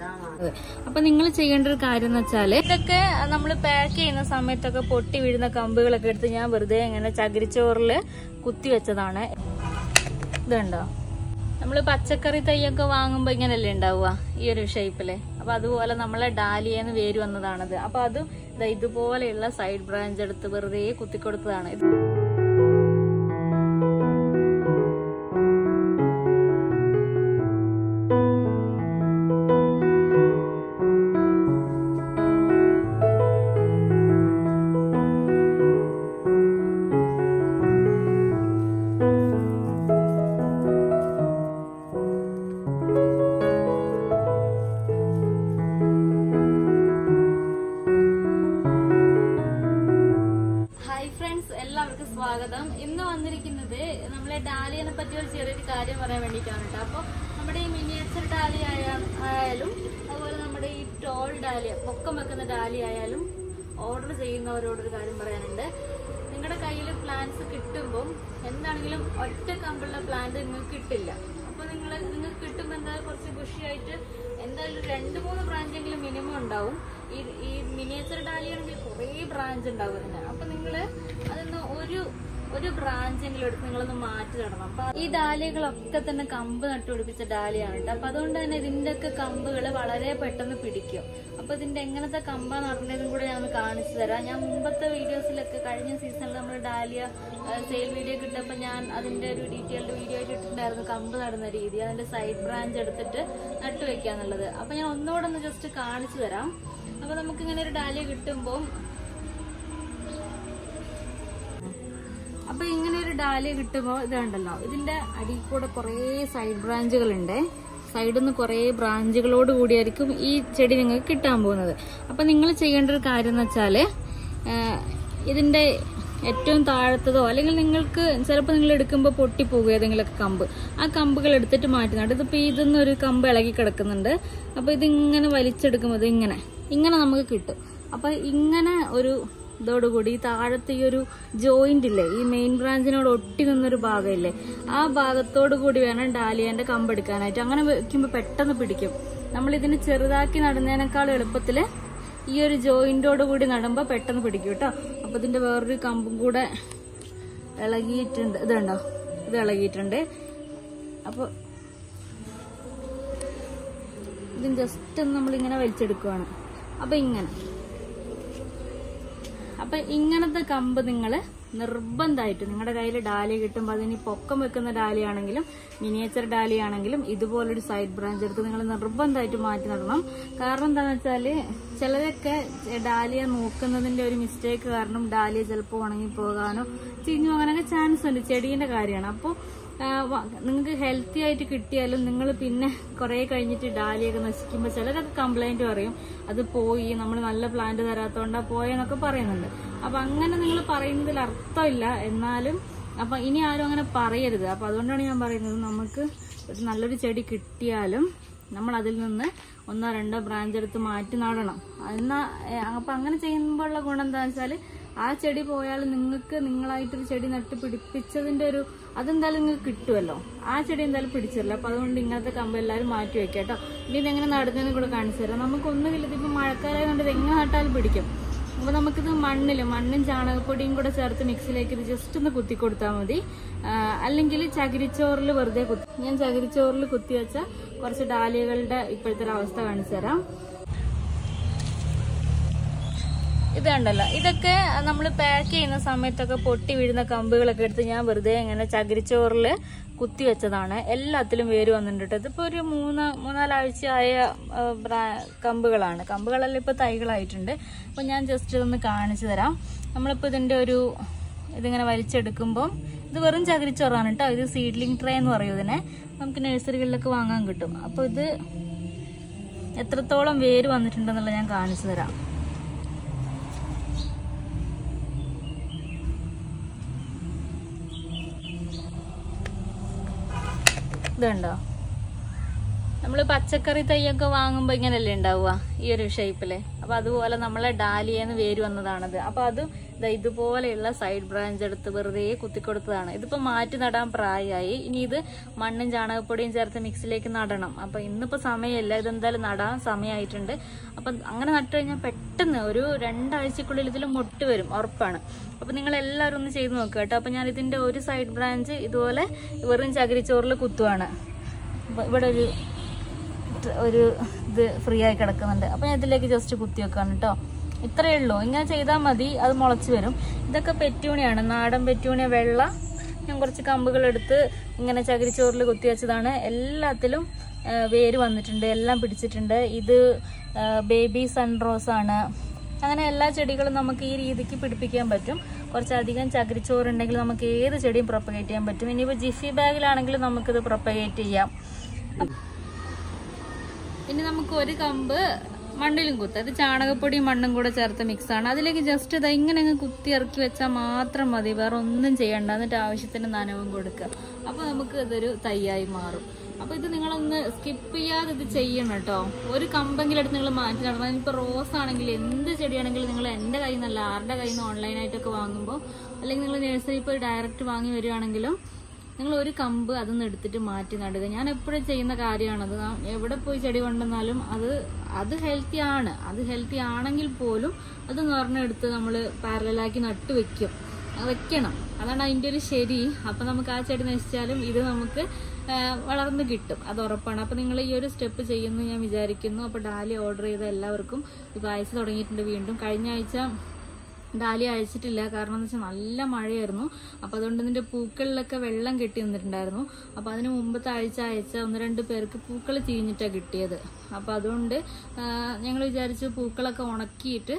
അപ്പൊ നിങ്ങൾ ചെയ്യേണ്ട ഒരു കാര്യം എന്ന് വെച്ചാല് ഇതൊക്കെ നമ്മൾ പാക്ക് ചെയ്യുന്ന സമയത്തൊക്കെ പൊട്ടി വീഴുന്ന കമ്പുകളൊക്കെ എടുത്ത് ഞാൻ വെറുതെ ഇങ്ങനെ ചകിരിച്ചോറില് കുത്തി വെച്ചതാണ് ഇതുണ്ടോ നമ്മൾ പച്ചക്കറി തൈയൊക്കെ വാങ്ങുമ്പോ ഇങ്ങനെയല്ലേ ഉണ്ടാവുക ഈ ഒരു ഷേപ്പില് അപ്പൊ അതുപോലെ നമ്മളെ ഡാലിയെന്ന് വേര് വന്നതാണത് അപ്പൊ അതും ദാ ഇതുപോലെയുള്ള സൈഡ് ബ്രാഞ്ച് എടുത്ത് വെറുതെ കുത്തിക്കൊടുത്തതാണ് ഇത് ഹായ് ഫ്രണ്ട്സ് എല്ലാവർക്കും സ്വാഗതം ഇന്ന് വന്നിരിക്കുന്നത് നമ്മളെ ഡാലിയനെ പറ്റി ഒരു ചെറിയൊരു കാര്യം പറയാൻ വേണ്ടിയിട്ടാണ് കേട്ടോ അപ്പോൾ നമ്മുടെ ഈ മിനിയേച്ചർ ഡാലി ആയ- ആയാലും അതുപോലെ നമ്മുടെ ഈ ടോൾ ഡാലിയ പൊക്കം വെക്കുന്ന ഡാലി ആയാലും ഓർഡർ ചെയ്യുന്നവരോടൊരു കാര്യം പറയാനുണ്ട് നിങ്ങളുടെ കയ്യിൽ പ്ലാന്റ്സ് കിട്ടുമ്പം എന്താണെങ്കിലും ഒറ്റ കമ്പുള്ള പ്ലാന്റ് നിങ്ങൾക്ക് കിട്ടില്ല അപ്പോൾ നിങ്ങൾ നിങ്ങൾക്ക് കിട്ടുമ്പോൾ എന്തായാലും കുറച്ച് ബുഷിയായിട്ട് എന്തായാലും ഒരു രണ്ട് മൂന്ന് ബ്രാഞ്ചെങ്കിലും മിനിമം ഉണ്ടാവും ഈ ഈ മിനിയേച്ചർ ഡാലിയാണെങ്കിൽ കുറേ ബ്രാഞ്ച് ഉണ്ടാവും ഇതിന് അപ്പൊ നിങ്ങൾ അതിന്ന് ഒരു ഒരു ബ്രാഞ്ചെങ്കിലും എടുത്ത് നിങ്ങളൊന്ന് മാറ്റി നടണം അപ്പൊ ഈ ഡാലികളൊക്കെ തന്നെ കമ്പ് നട്ടുപിടിപ്പിച്ച ഡാലിയാണ് കേട്ടോ അപ്പൊ അതുകൊണ്ട് തന്നെ ഇതിന്റെ ഒക്കെ കമ്പുകൾ വളരെ പെട്ടെന്ന് പിടിക്കും അപ്പൊ ഇതിന്റെ എങ്ങനത്തെ കമ്പാ നടന്നതും കൂടെ ഞാൻ ഒന്ന് കാണിച്ചു തരാം ഞാൻ മുമ്പത്തെ വീഡിയോസിലൊക്കെ കഴിഞ്ഞ സീസണിൽ നമ്മൾ ഡാലിയ സെയിൽ വീഡിയോ കിട്ടുമ്പോൾ ഞാൻ അതിന്റെ ഒരു ഡീറ്റെയിൽഡ് വീഡിയോ ആയിട്ട് ഇട്ടിട്ടുണ്ടായിരുന്നു കമ്പ് നടുന്ന രീതി അതിന്റെ സൈഡ് ബ്രാഞ്ച് എടുത്തിട്ട് നട്ടുവെക്കാന്നുള്ളത് അപ്പൊ ഞാൻ ഒന്നുകൂടെ ഒന്ന് ജസ്റ്റ് കാണിച്ചു തരാം അപ്പൊ നമുക്ക് ഇങ്ങനെ ഒരു ഡാലിയ കിട്ടുമ്പോൾ അപ്പൊ ഇങ്ങനെ ഒരു ഡാലിയ കിട്ടുമ്പോൾ ഇത് കണ്ടല്ലോ ഇതിന്റെ അടിയിൽ കൂടെ കുറേ സൈഡ് ബ്രാഞ്ചുകൾ ഉണ്ട് സൈഡിൽ നിന്ന് കുറേ ബ്രാഞ്ചുകളോട് കൂടിയായിരിക്കും ഈ ചെടി നിങ്ങൾക്ക് കിട്ടാൻ പോകുന്നത് അപ്പൊ നിങ്ങൾ ചെയ്യേണ്ട ഒരു കാര്യം എന്ന് വെച്ചാല് ആഹ്, ഇതിന്റെ ഏറ്റവും താഴത്തതോ അല്ലെങ്കിൽ നിങ്ങൾക്ക് ചിലപ്പോൾ നിങ്ങൾ എടുക്കുമ്പോൾ പൊട്ടിപ്പോകുക ഏതെങ്കിലുമൊക്കെ കമ്പ് ആ കമ്പുകൾ എടുത്തിട്ട് മാറ്റി നട്ട് ഇതിപ്പോ ഇതിന്ന് ഒരു കമ്പ് ഇളകി കിടക്കുന്നുണ്ട് അപ്പൊ ഇതിങ്ങനെ വലിച്ചെടുക്കുമ്പോൾ ഇത് ഇങ്ങനെ ഇങ്ങനെ നമുക്ക് കിട്ടും അപ്പൊ ഇങ്ങനെ ഒരു ഇതോടുകൂടി ഈ താഴത്തെ ഈ ഒരു ജോയിന്റ് ഇല്ലേ ഈ മെയിൻ ബ്രാഞ്ചിനോട് ഒട്ടി നിന്നൊരു ഭാഗമില്ലേ ആ ഭാഗത്തോടു കൂടി വേണം ഡാലിയന്റെ കമ്പെടുക്കാനായിട്ട് അങ്ങനെ വെക്കുമ്പോൾ പെട്ടെന്ന് പിടിക്കും നമ്മൾ ഇതിന് ചെറുതാക്കി നടുന്നതിനേക്കാൾ എളുപ്പത്തില് ഈ ഒരു ജോയിന്റോട് കൂടി നടുമ്പോൾ പെട്ടെന്ന് പിടിക്കും കേട്ടോ അപ്പൊ ഇതിന്റെ വേറൊരു കമ്പും കൂടെ ഇളകിയിട്ടുണ്ട് ഇതുണ്ടോ ഇത് ഇളകിയിട്ടുണ്ട് അപ്പൊ ഇത് ജസ്റ്റ് ഒന്ന് നമ്മളിങ്ങനെ വലിച്ചെടുക്കുവാണ് അപ്പൊ ഇങ്ങനെ അപ്പൊ ഇങ്ങനത്തെ കമ്പ് നിങ്ങൾ നിർബന്ധമായിട്ട് നിങ്ങളുടെ കയ്യിൽ ഡാലി കിട്ടുമ്പോൾ അതിന് പൊക്കം വെക്കുന്ന ഡാലി ആണെങ്കിലും മിനിയേച്ചർ ഡാലി ആണെങ്കിലും ഇതുപോലൊരു സൈഡ് ബ്രാഞ്ച് എടുത്ത് നിങ്ങൾ നിർബന്ധമായിട്ട് മാറ്റി നടണം കാരണം എന്താണെന്ന് വെച്ചാല് ചിലരൊക്കെ ഡാലിയ നോക്കുന്നതിന്റെ ഒരു മിസ്റ്റേക്ക് കാരണം ഡാലിയ ചിലപ്പോൾ ഉണങ്ങി പോകാനോ ചീഞ്ഞു പോകാനൊക്കെ ചാൻസ് ഉണ്ട് ചെടീന്റെ കാര്യമാണ് അപ്പോൾ നിങ്ങൾക്ക് ഹെൽത്തി ആയിട്ട് കിട്ടിയാലും നിങ്ങൾ പിന്നെ കുറെ കഴിഞ്ഞിട്ട് ഡാലിയൊക്കെ നശിക്കുമ്പോൾ ചിലരൊക്കെ കംപ്ലൈന്റ് പറയും അത് പോയി നമ്മൾ നല്ല പ്ലാന്റ് തരാത്തോണ്ടാ പോയെന്നൊക്കെ പറയുന്നുണ്ട് അപ്പൊ അങ്ങനെ നിങ്ങൾ പറയുന്നതിൽ അർത്ഥമില്ല എന്നാലും അപ്പൊ ഇനി ആരും അങ്ങനെ പറയരുത് അപ്പൊ അതുകൊണ്ടാണ് ഞാൻ പറയുന്നത് നമുക്ക് ഒരു നല്ലൊരു ചെടി കിട്ടിയാലും നമ്മൾ അതിൽ നിന്ന് ഒന്നോ രണ്ടോ ബ്രാഞ്ച് എടുത്ത് മാറ്റി നടണം എന്നാ ഏ, അപ്പൊ അങ്ങനെ ചെയ്യുമ്പോഴുള്ള ഗുണം എന്താണെന്ന് വെച്ചാല് ആ ചെടി പോയാൽ നിങ്ങൾക്ക് നിങ്ങളായിട്ടൊരു ചെടി നട്ട് പിടിപ്പിച്ചതിന്റെ ഒരു അതെന്തായാലും നിങ്ങൾക്ക് കിട്ടുമല്ലോ ആ ചെടി എന്തായാലും പിടിച്ചല്ലോ അപ്പൊ അതുകൊണ്ട് ഇങ്ങനത്തെ കമ്പ് എല്ലാവരും മാറ്റി വെക്കാം കേട്ടോ ഇനി ഇതെങ്ങനെ നടുന്നതെന്ന് കൂടെ കാണിച്ചു തരാം നമുക്ക് ഒന്നുമില്ല ഇതിപ്പോ മഴക്കാലമായതുകൊണ്ട് ഇത് എങ്ങനെ നട്ടാലും പിടിക്കും അപ്പൊ നമുക്കിത് മണ്ണില് മണ്ണും ചാണകപ്പൊടിയും കൂടെ ചേർത്ത് മിക്സിയിലേക്ക് ഇത് ജസ്റ്റ് ഒന്ന് കുത്തി കൊടുത്താൽ മതി അല്ലെങ്കിൽ ചകിരിച്ചോറിൽ വെറുതെ കുത്തി ഞാൻ ചകിരിച്ചോറിൽ കുത്തി വെച്ച കുറച്ച് ഡാലിയകളുടെ ഇപ്പോഴത്തെ ഒരു അവസ്ഥ കാണിച്ചു തരാം ഇത് കണ്ടല്ലോ ഇതൊക്കെ നമ്മൾ പാക്ക് ചെയ്യുന്ന സമയത്തൊക്കെ പൊട്ടി വീഴുന്ന കമ്പുകളൊക്കെ എടുത്ത് ഞാൻ വെറുതെ ഇങ്ങനെ ചകിരിച്ചോറിൽ കുത്തി വെച്ചതാണ് എല്ലാത്തിലും വേര് വന്നിട്ടുണ്ട് കേട്ടോ. ഇതിപ്പോ ഒരു മൂന്ന് മൂന്നാലാഴ്ചയായ ആ, ബ്രാ- കമ്പുകളാണ് കമ്പുകളെല്ലാം ഇപ്പൊ തൈകളായിട്ടുണ്ട് അപ്പൊ ഞാൻ ജസ്റ്റ് ഇതൊന്ന് കാണിച്ചു തരാം നമ്മളിപ്പോ ഇതിന്റെ ഒരു ഇതിങ്ങനെ വലിച്ചെടുക്കുമ്പോൾ ഇത് വെറും ചകിരിച്ചോറാണ് കേട്ടോ ഇത് സീഡ്ലിംഗ് ട്രേ എന്ന് പറയും ഇതിനെ നമുക്ക് നഴ്സറികളിലൊക്കെ വാങ്ങാൻ കിട്ടും അപ്പൊ ഇത് എത്രത്തോളം വേര് വന്നിട്ടുണ്ടെന്നുള്ളത് ഞാൻ കാണിച്ചു തരാം ഇതുണ്ടോ നമ്മൾ പച്ചക്കറി തൈയൊക്കെ വാങ്ങുമ്പോൾ ഇങ്ങനെയല്ലേ ഉണ്ടാവുക ഈ ഒരു ഷേപ്പില് അപ്പൊ അതുപോലെ നമ്മളെ ഡാലിയെന്ന് വേര് വന്നതാണത് അപ്പൊ അത് ദാ ഇതുപോലെയുള്ള സൈഡ് ബ്രാഞ്ച് എടുത്ത് വെറുതെ കുത്തിക്കൊടുത്തതാണ് ഇതിപ്പോ മാറ്റി നടാൻ പ്രായമായി ഇനി ഇത് മണ്ണും ചാണകപ്പൊടിയും ചേർത്ത് മിക്സിലേക്ക് നടണം അപ്പൊ ഇന്നിപ്പോ സമയമില്ല ഇതെന്തായാലും നടാൻ സമയമായിട്ടുണ്ട് അപ്പൊ അങ്ങനെ നട്ടു കഴിഞ്ഞാൽ പെട്ടെന്ന് ഒരു രണ്ടാഴ്ചക്കുള്ളിൽ ഇതിൽ മുട്ട് വരും ഉറപ്പാണ് അപ്പൊ നിങ്ങൾ എല്ലാവരും ഒന്ന് ചെയ്ത് നോക്കുക കേട്ടോ അപ്പൊ ഞാൻ ഇതിന്റെ ഒരു സൈഡ് ബ്രാഞ്ച് ഇതുപോലെ വെറും ചകിരിച്ചോറിൽ കുത്തുവാണ് അപ്പൊ ഇവിടെ ഒരു ഒരു ഇത് ഫ്രീ ആയി കിടക്കുന്നുണ്ട് അപ്പൊ ഞാൻ ഇതിലേക്ക് ജസ്റ്റ് കുത്തി വെക്കാണ് കേട്ടോ ഇത്രയേ ഉള്ളൂ ഇങ്ങനെ ചെയ്താൽ മതി അത് മുളച്ച് വരും ഇതൊക്കെ പെറ്റൂണിയാണ് നാടൻ പെറ്റൂണിയ വെള്ള ഞാൻ കുറച്ച് കമ്പുകൾ എടുത്ത് ഇങ്ങനെ ചകിരിച്ചോറിൽ കുത്തി വെച്ചതാണ് എല്ലാത്തിലും ആ, വേര് വന്നിട്ടുണ്ട് എല്ലാം പിടിച്ചിട്ടുണ്ട് ഇത് ബേബി സൺറോസ് ആണ് അങ്ങനെ എല്ലാ ചെടികളും നമുക്ക് ഈ രീതിക്ക് പിടിപ്പിക്കാൻ പറ്റും കുറച്ചധികം ചകിരിച്ചോറ് ഉണ്ടെങ്കിൽ നമുക്ക് ഏത് ചെടിയും പ്രൊപ്പഗേറ്റ് ചെയ്യാൻ പറ്റും ഇനിയിപ്പോൾ ജിഫി ബാഗിലാണെങ്കിലും നമുക്കിത് പ്രൊപ്പഗേറ്റ് ചെയ്യാം ഇനി നമുക്ക് ഒരു കമ്പ് മണ്ണിലും കുത്ത് അത് ചാണകപ്പൊടിയും മണ്ണും കൂടെ ചേർത്ത് മിക്സ് ആണ് അതിലേക്ക് ജസ്റ്റ് ഇത് ഇങ്ങനെ അങ്ങ് കുത്തി ഇറക്കി വെച്ചാൽ മാത്രം മതി വേറെ ഒന്നും ചെയ്യണ്ട എന്നിട്ട് ആവശ്യത്തിന് നനവും കൊടുക്കുക അപ്പൊ നമുക്ക് ഇതൊരു തൈയായി മാറും അപ്പൊ ഇത് നിങ്ങളൊന്ന് സ്കിപ്പ് ചെയ്യാതെ ഇത് ചെയ്യണം കേട്ടോ ഒരു കമ്പെങ്കിലും എടുത്ത് നിങ്ങൾ മാറ്റി നടണം ഇനിയിപ്പോൾ റോസ് ആണെങ്കിൽ എന്ത് ചെടിയാണെങ്കിലും നിങ്ങൾ എൻ്റെ കയ്യിൽ നിന്നല്ല ആരുടെ കയ്യിൽ നിന്ന് ഓൺലൈനായിട്ടൊക്കെ വാങ്ങുമ്പോൾ അല്ലെങ്കിൽ നിങ്ങൾ നഴ്സറി പോയി ഡയറക്റ്റ് വാങ്ങി വരികയാണെങ്കിലും നിങ്ങൾ ഒരു കമ്പ് അതൊന്ന് എടുത്തിട്ട് മാറ്റി നടുക ഞാൻ എപ്പോഴും ചെയ്യുന്ന കാര്യമാണത് നാം എവിടെ പോയി ചെടി കൊണ്ടുവന്നാലും അത് അത് ഹെൽത്തി ആണ് അത് ഹെൽത്തി ആണെങ്കിൽ പോലും അത് നിറഞ്ഞെടുത്ത് നമ്മൾ പാരലാക്കി നട്ടു വെക്കും അത് വെക്കണം അതാണ് അതിൻ്റെ ഒരു ശരി അപ്പം നമുക്ക് ആ ചെടി നശിച്ചാലും ഇത് നമുക്ക് ആ, വളർന്ന് കിട്ടും അത് ഉറപ്പാണ് അപ്പം നിങ്ങൾ ഈ ഒരു സ്റ്റെപ്പ് ചെയ്യുന്നു ഞാൻ വിചാരിക്കുന്നു അപ്പോൾ ഡാലി ഓർഡർ ചെയ്ത എല്ലാവർക്കും ഇപ്പോൾ അയച്ചു തുടങ്ങിയിട്ടുണ്ട് വീണ്ടും കഴിഞ്ഞ ആഴ്ച ഡാലി അയച്ചിട്ടില്ല കാരണം എന്ന് വെച്ചാൽ നല്ല മഴയായിരുന്നു അപ്പോൾ അതുകൊണ്ട് ഇതിൻ്റെ പൂക്കളിലൊക്കെ വെള്ളം കെട്ടി നിന്നിട്ടുണ്ടായിരുന്നു അപ്പോൾ അതിന് മുമ്പത്തെ ആഴ്ച അയച്ച ഒന്ന് രണ്ട് പേർക്ക് പൂക്കൾ ചീഞ്ഞിട്ടാണ് കിട്ടിയത് അപ്പോൾ അതുകൊണ്ട് ഞങ്ങൾ വിചാരിച്ചു പൂക്കളൊക്കെ ഉണക്കിയിട്ട്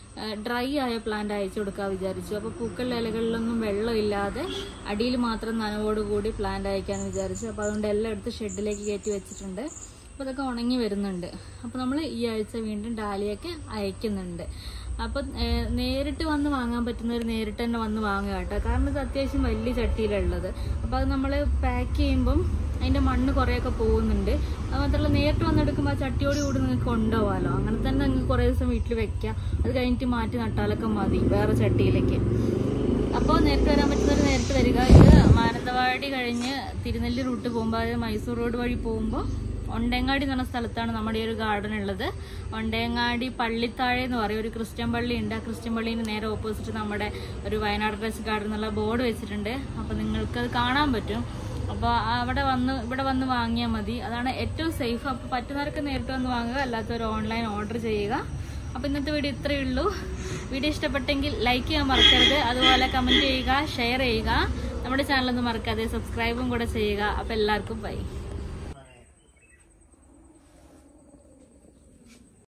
ഡ്രൈ ആയ പ്ലാന്റ് അയച്ചു കൊടുക്കാൻ വിചാരിച്ചു അപ്പോൾ പൂക്കളുടെ ഇലകളിലൊന്നും വെള്ളമില്ലാതെ അടിയിൽ മാത്രം നനവോടുകൂടി പ്ലാന്റ് അയക്കാന്ന് വിചാരിച്ചു അപ്പോൾ അതുകൊണ്ട് എല്ലാം എടുത്ത് ഷെഡിലേക്ക് കയറ്റി വെച്ചിട്ടുണ്ട് അപ്പോൾ അതൊക്കെ ഉണങ്ങി വരുന്നുണ്ട് അപ്പോൾ നമ്മൾ ഈ ആഴ്ച വീണ്ടും ഡാലിയൊക്കെ അയക്കുന്നുണ്ട് അപ്പോൾ നേരിട്ട് വന്ന് വാങ്ങാൻ പറ്റുന്നവർ നേരിട്ട് തന്നെ വന്ന് വാങ്ങുക കേട്ടോ കാരണം ഇത് അത്യാവശ്യം വലിയ ചട്ടിയിലുള്ളത് അപ്പോൾ അത് നമ്മൾ പാക്ക് ചെയ്യുമ്പം അതിൻ്റെ മണ്ണ് കുറേയൊക്കെ പോകുന്നുണ്ട് അത് മാത്രമല്ല നേരിട്ട് വന്നെടുക്കുമ്പോൾ ആ ചട്ടിയോട് കൂടി നിങ്ങൾക്ക് കൊണ്ടുപോകാമല്ലോ അങ്ങനെ തന്നെ നിങ്ങൾക്ക് കുറേ ദിവസം വീട്ടിൽ വെക്കാം അത് കഴിഞ്ഞിട്ട് മാറ്റി നട്ടാലൊക്കെ മതി വേറെ ചട്ടിയിലേക്ക് അപ്പോൾ നേരിട്ട് വരാൻ പറ്റുന്നവർ നേരിട്ട് വരിക ഇത് മാനന്തവാടി കഴിഞ്ഞ് തിരുനെല്ലി റൂട്ട് പോകുമ്പോൾ അതായത് മൈസൂർ റോഡ് വഴി പോകുമ്പോൾ ഒണ്ടേങ്ങാടി എന്ന് പറഞ്ഞ സ്ഥലത്താണ് നമ്മുടെ ഈ ഒരു ഗാർഡൻ ഉള്ളത് ഒണ്ടേങ്ങാടി പള്ളിത്താഴെ എന്ന് പറയും ഒരു ക്രിസ്ത്യൻ പള്ളി ഉണ്ട് ആ ക്രിസ്ത്യൻ പള്ളീന് നേരെ ഓപ്പോസിറ്റ് നമ്മുടെ ഒരു വയനാട് ടച്ച് ഗാർഡൻ എന്നുള്ള ബോർഡ് വെച്ചിട്ടുണ്ട് അപ്പോൾ നിങ്ങൾക്ക് അത് കാണാൻ പറ്റും അപ്പോൾ അവിടെ വന്ന് ഇവിടെ വന്ന് വാങ്ങിയാൽ മതി അതാണ് ഏറ്റവും സേഫ് അപ്പോൾ പറ്റുന്നവരൊക്കെ നേരിട്ട് വന്ന് വാങ്ങുക അല്ലാത്തവർ ഓൺലൈൻ ഓർഡർ ചെയ്യുക അപ്പോൾ ഇന്നത്തെ വീഡിയോ ഇത്രയേ ഉള്ളൂ വീഡിയോ ഇഷ്ടപ്പെട്ടെങ്കിൽ ലൈക്ക് ചെയ്യാൻ മറക്കരുത് അതുപോലെ കമൻറ്റ് ചെയ്യുക ഷെയർ ചെയ്യുക നമ്മുടെ ചാനലൊന്നും മറക്കാതെ സബ്സ്ക്രൈബും കൂടെ ചെയ്യുക അപ്പോൾ എല്ലാവർക്കും ബൈ